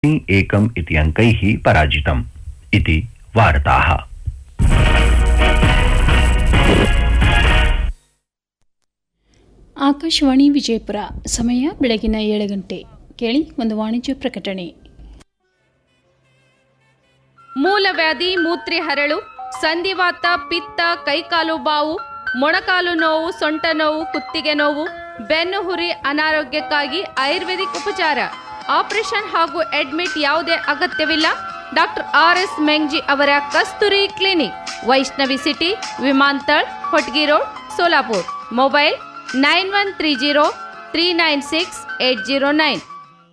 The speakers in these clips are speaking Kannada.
एकम् इति अङ्कैः पराजितम् इति वार्ताः ಆಕಾಶವಾಣಿ ವಿಜಯಪುರ ಸಮಯ ಬೆಳಗಿನ ಏಳು ಗಂಟೆ ಕೇಳಿ ಒಂದು ವಾಣಿಜ್ಯ ಪ್ರಕಟಣೆ ಮೂಲವ್ಯಾಧಿ ಮೂತ್ರಿ ಹರಳು ಸಂಧಿವಾತ ಪಿತ್ತ ಕೈಕಾಲು ಬಾವು ಮೊಣಕಾಲು ನೋವು ಸೊಂಟ ನೋವು ಕುತ್ತಿಗೆ ನೋವು ಬೆನ್ನು ಹುರಿ ಅನಾರೋಗ್ಯಕ್ಕಾಗಿ ಆಯುರ್ವೇದಿಕ್ ಉಪಚಾರ ಆಪರೇಷನ್ ಹಾಗೂ ಅಡ್ಮಿಟ್ ಯಾವುದೇ ಅಗತ್ಯವಿಲ್ಲ ಡಾಕ್ಟರ್ ಆರ್ ಎಸ್ ಮೆಂಗ್ಜಿ ಅವರ Kasturi clinic Vaishnavi city Vimantal Hotgi road Solapur mobile nine one three zero three nine six eight zero nine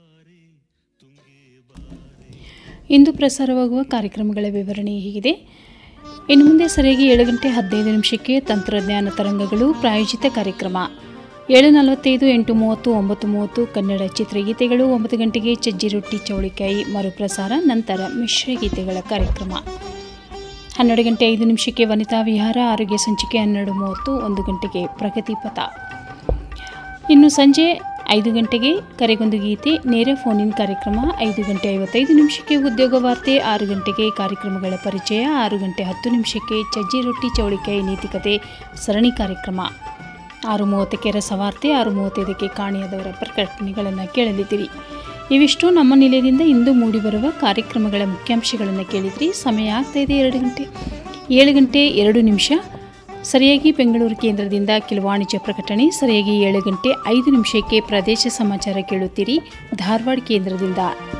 ಇಂದು ಪ್ರಸಾರವಾಗುವ ಕಾರ್ಯಕ್ರಮಗಳ ವಿವರಣೆ ಹೀಗಿದೆ ಇನ್ನು ಮುಂದೆ ಸರಿಯಾಗಿ ಏಳು ಗಂಟೆ ಹದಿನೈದು ನಿಮಿಷಕ್ಕೆ ತಂತ್ರಜ್ಞಾನ ತರಂಗಗಳು ಪ್ರಾಯೋಜಿತ ಕಾರ್ಯಕ್ರಮ ಏಳು ನಲವತ್ತೈದು ಎಂಟು ಮೂವತ್ತು ಒಂಬತ್ತು ಮೂವತ್ತು ಕನ್ನಡ ಚಿತ್ರಗೀತೆಗಳು ಒಂಬತ್ತು ಗಂಟೆಗೆ ಚಜ್ಜಿ ರೊಟ್ಟಿ ಚೌಳಿಕಾಯಿ ಮರುಪ್ರಸಾರ ನಂತರ ಮಿಶ್ರಗೀತೆಗಳ ಕಾರ್ಯಕ್ರಮ ಹನ್ನೆರಡು ಗಂಟೆ ಐದು ನಿಮಿಷಕ್ಕೆ ವನಿತಾ ವಿಹಾರ ಆರೋಗ್ಯ ಸಂಚಿಕೆ ಹನ್ನೆರಡು ಮೂವತ್ತು ಒಂದು ಗಂಟೆಗೆ ಪ್ರಗತಿ ಪಥ ಇನ್ನು ಸಂಜೆ ಐದು ಗಂಟೆಗೆ ಕರೆಗೊಂದು ಗೀತೆ ನೇರ ಫೋನಿನ್ ಕಾರ್ಯಕ್ರಮ ಐದು ಗಂಟೆ ಐವತ್ತೈದು ನಿಮಿಷಕ್ಕೆ ಉದ್ಯೋಗ ವಾರ್ತೆ ಆರು ಗಂಟೆಗೆ ಕಾರ್ಯಕ್ರಮಗಳ ಪರಿಚಯ ಆರು ಗಂಟೆ ಹತ್ತು ನಿಮಿಷಕ್ಕೆ ಚಜ್ಜಿ ರೊಟ್ಟಿ ಚೌಳಿಕಾಯಿ ನೀತಿಕತೆ ಸರಣಿ ಕಾರ್ಯಕ್ರಮ ಆರು ಮೂವತ್ತಕ್ಕೆ ರಸವಾರ್ತೆ ಆರು ಮೂವತ್ತೈದಕ್ಕೆ ಕಾಣಿಯದವರ ಪ್ರಕಟಣೆಗಳನ್ನು ಕೇಳಲಿದ್ದೀರಿ ಇವಿಷ್ಟು ನಮ್ಮ ನಿಲಯದಿಂದ ಇಂದು ಮೂಡಿಬರುವ ಕಾರ್ಯಕ್ರಮಗಳ ಮುಖ್ಯಾಂಶಗಳನ್ನು ಕೇಳಿದ್ರಿ ಸಮಯ ಆಗ್ತಾ ಇದೆ ಎರಡು ಗಂಟೆ ಏಳು ಗಂಟೆ ಎರಡು ನಿಮಿಷ ಸರಿಯಾಗಿ ಬೆಂಗಳೂರು ಕೇಂದ್ರದಿಂದ ಕೆಲವು ವಾಣಿಜ್ಯ ಪ್ರಕಟಣೆ ಸರಿಯಾಗಿ ಏಳು ಗಂಟೆ ಐದು ನಿಮಿಷಕ್ಕೆ ಪ್ರದೇಶ ಸಮಾಚಾರ ಕೇಳುತ್ತೀರಿ ಧಾರವಾಡ ಕೇಂದ್ರದಿಂದ